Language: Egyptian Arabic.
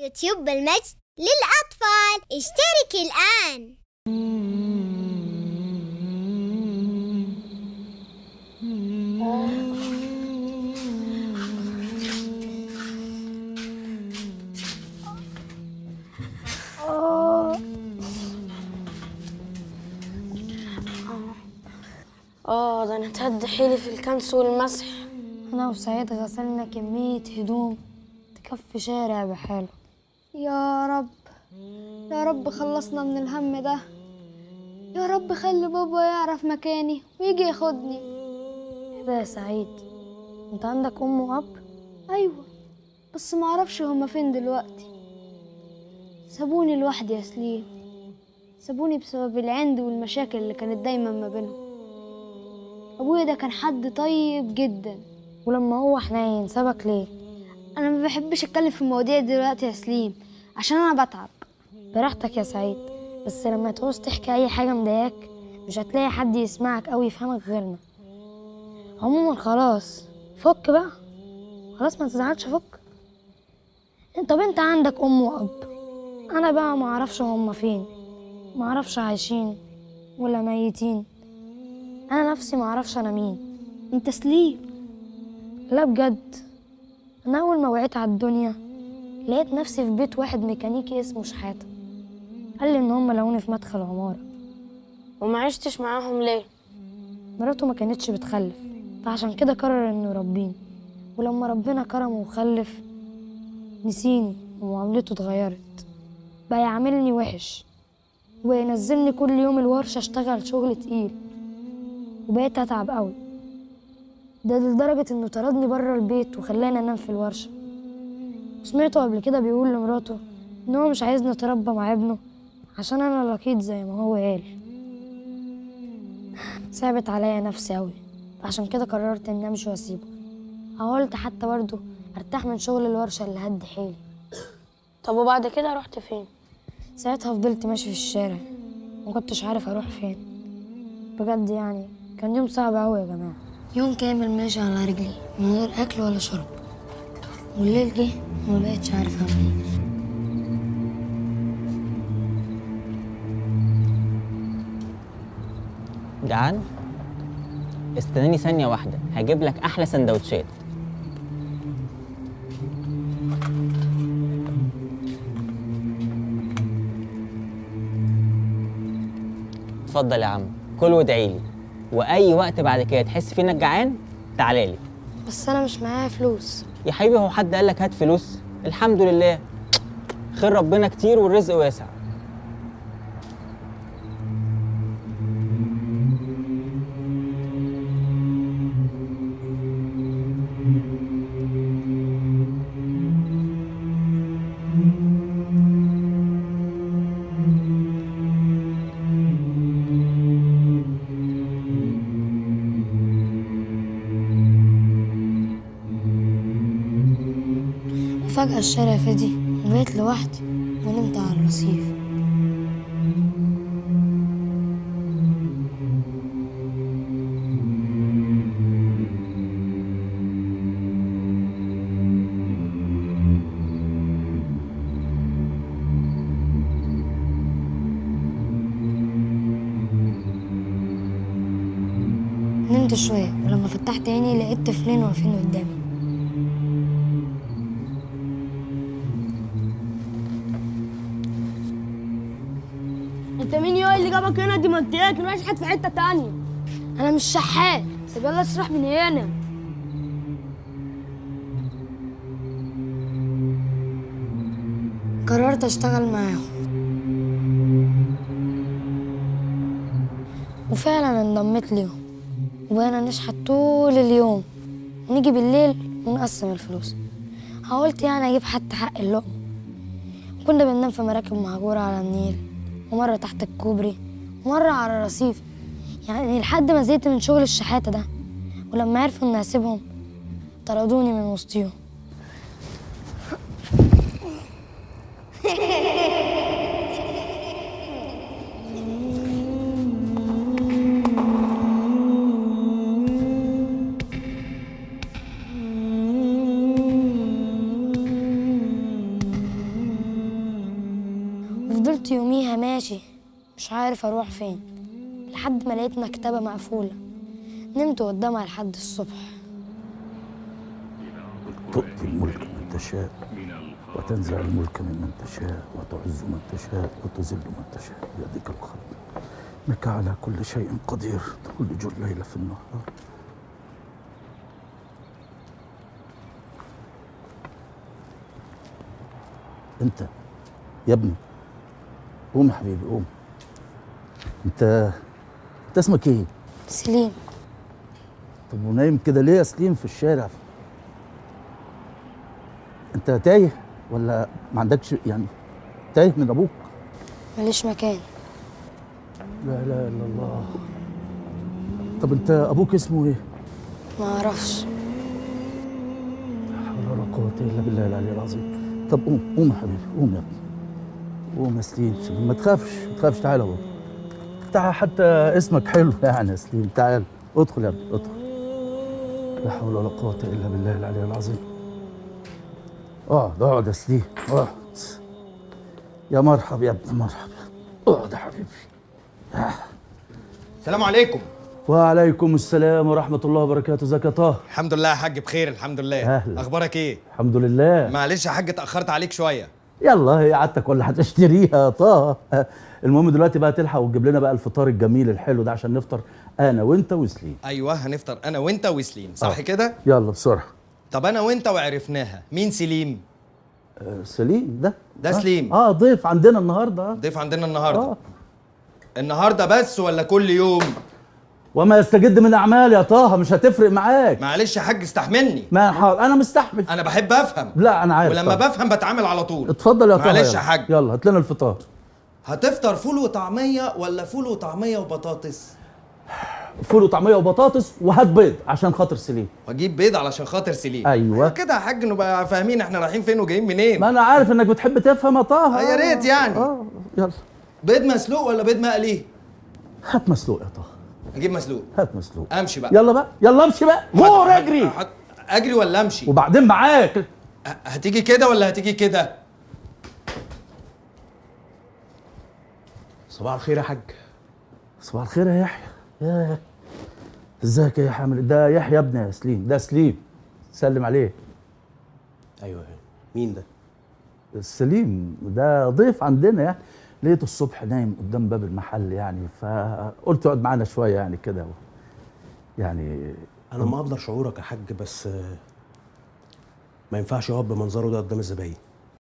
يوتيوب بالمجد للأطفال اشترك الآن اه ده انا اتهد حيلي في الكنس والمسح أنا وسعيد غسلنا كمية هدوم تكفي شارع بحاله يا رب يا رب خلصنا من الهم ده يا رب خلي بابا يعرف مكاني ويجي ياخدني إيه ده يا سعيد أنت عندك أم وأب؟ ايوه بس معرفش هما فين دلوقتي سابوني لوحدي يا سليم سابوني بسبب العند والمشاكل اللي كانت دايما ما بينهم ابويا ده كان حد طيب جدا ولما هو حنين سابك ليه؟ انا ما بحبش اتكلم في المواضيع دي دلوقتي يا سليم عشان انا بتعب براحتك يا سعيد بس لما تعوز تحكي أي حاجة مضايقاك مش هتلاقي حد يسمعك أو يفهمك غيرنا عموما خلاص فك بقى خلاص ما تزعلش فك انت طب انت عندك ام واب انا بقى ما اعرفش هما فين ما اعرفش عايشين ولا ميتين انا نفسي ما اعرفش انا مين انت سليم لا بجد انا اول ما وعيت على الدنيا لقيت نفسي في بيت واحد ميكانيكي اسمه شحاته قال لي ان هم لقوني في مدخل عماره وما عشتش معاهم ليه مراته ما كانتش بتخلف فعشان كده قرر انه يربيني ولما ربنا كرمه وخلف نسيني ومعاملته اتغيرت بقى يعاملني وحش وبقى ينزلني كل يوم الورشة اشتغل شغل تقيل وبقيت اتعب قوي ده لدرجة انه طردني بره البيت وخلاني انام في الورشة وسمعته قبل كده بيقول لمراته ان هو مش عايزني اتربى مع ابنه عشان انا لقيت زي ما هو قال صعبت عليا نفسي أوي عشان كده قررت إني أمشي وأسيبه حاولت حتى برضه أرتاح من شغل الورشة اللي هد حيلي طب وبعد كده رحت فين ساعتها فضلت ماشي في الشارع مكنتش عارف أروح فين بجد يعني كان يوم صعب أوي يا جماعة يوم كامل ماشي على رجلي من غير أكل ولا شرب والليل جه ومبقتش عارف أعمل إيه جعان استناني ثانية واحدة هجيب لك أحلى سندوتشات اتفضل يا عم كل وادعي لي وأي وقت بعد كده تحس فيه إنك جعان تعالى لي بس أنا مش معايا فلوس يا حبيبي هو حد قال لك هات فلوس الحمد لله خير ربنا كتير والرزق واسع وفجأة الشارع فضي وبقيت لوحدي ونمت على الرصيف نمت شوية ولما فتحت عيني لقيت طفلين واقفين قدامي انت مين يا اللي جابك هنا دي منطقتك انا اشحت في حته تانية أنا مش شحات طب يلا اسرح من هنا قررت أشتغل معاهم وفعلا انضميت ليهم وبقينا نشحت طول اليوم ونيجي بالليل ونقسم الفلوس حاولت يعني أجيب حتى حق اللقمة كنا بننام في مراكب مهجورة على النيل ومرة تحت الكوبري ومرة على الرصيف يعني لحد ما زهقت من شغل الشحاتة ده ولما عرفوا إني هسيبهم طردوني من وسطيهم فضلت يوميها ماشي مش عارف اروح فين لحد ما لقيت مكتبة مقفولة نمت قدامها لحد الصبح تؤتي الملك من تشاء وتنزع الملك ممن تشاء وتعز من تشاء وتذل من تشاء بيدك الخير انك على كل شيء قدير تولج الليل في النهار انت يا ابني قوم يا حبيبي قوم انت انت اسمك ايه سليم طب ونايم كده ليه يا سليم في الشارع انت تايه ولا ما عندكش يعني تايه من ابوك ماليش مكان لا اله الا الله طب انت ابوك اسمه ايه ما اعرفش لا حول ولا قوه الا بالله العلي العظيم طب قوم قوم يا حبيبي قوم يا ابني قوم يا سليم سليم ما تخافش ما تخافش تعالى بابا تعال حتى اسمك حلو يعني يا سليم تعال ادخل يا ابني ادخل لا حول ولا قوه الا بالله العلي العظيم اقعد اقعد يا سليم اقعد يا مرحب يا ابني مرحب اقعد يا حبيبي السلام عليكم وعليكم السلام ورحمه الله وبركاته ازيك يا طه الحمد لله يا حاج بخير الحمد لله أهلا. اخبارك ايه الحمد لله معلش يا حاج اتاخرت عليك شويه يلا هي عادتك ولا هتشتريها يا طه المهم دلوقتي بقى تلحق وتجيب لنا بقى الفطار الجميل الحلو ده عشان نفطر انا وانت وسليم ايوه هنفطر انا وانت وسليم صح آه. كده يلا بسرعه طب انا وانت وعرفناها مين سليم آه، سليم ده ده آه. سليم. اه ضيف عندنا النهارده آه. ضيف عندنا النهارده اه النهارده بس ولا كل يوم وما يستجد من اعمال يا طه مش هتفرق معاك معلش يا حاج استحملني ما حاضر انا مستحمل انا بحب افهم لا انا عارف ولما طبعا. بفهم بتعامل على طول اتفضل يا طه معلش يلا. يا حاج. يلا هات لنا الفطار هتفطر فول وطعميه ولا فول وطعميه وبطاطس فول وطعميه وبطاطس وهات بيض عشان خاطر سليم واجيب بيض علشان خاطر سليم أيوة. كده يا حاج نبقى فاهمين احنا رايحين فين وجايين منين ما انا عارف انك بتحب تفهم يا طه آه، يا ريت يعني. اه يلا بيض مسلوق ولا بيض مقلي هات مسلوق يا طه اجيب مسلوق هات مسلوق امشي بقى يلا بقى يلا امشي بقى غور حاضر، اجري حاضر. اجري ولا امشي وبعدين معاك ه- هتيجي كده ولا هتيجي كده صباح الخير يا حاج صباح الخير يا يحيى ياه ازيك يا حامل ده يحيى ابني يا سليم ده سليم سلم عليه ايوه مين ده سليم ده ضيف عندنا يعني لقيته الصبح نايم قدام باب المحل يعني فقلت يقعد معانا شويه يعني كده يعني انا مقدر شعورك يا حاج بس آه، ما ينفعش يقعد بمنظره ده قدام الزباين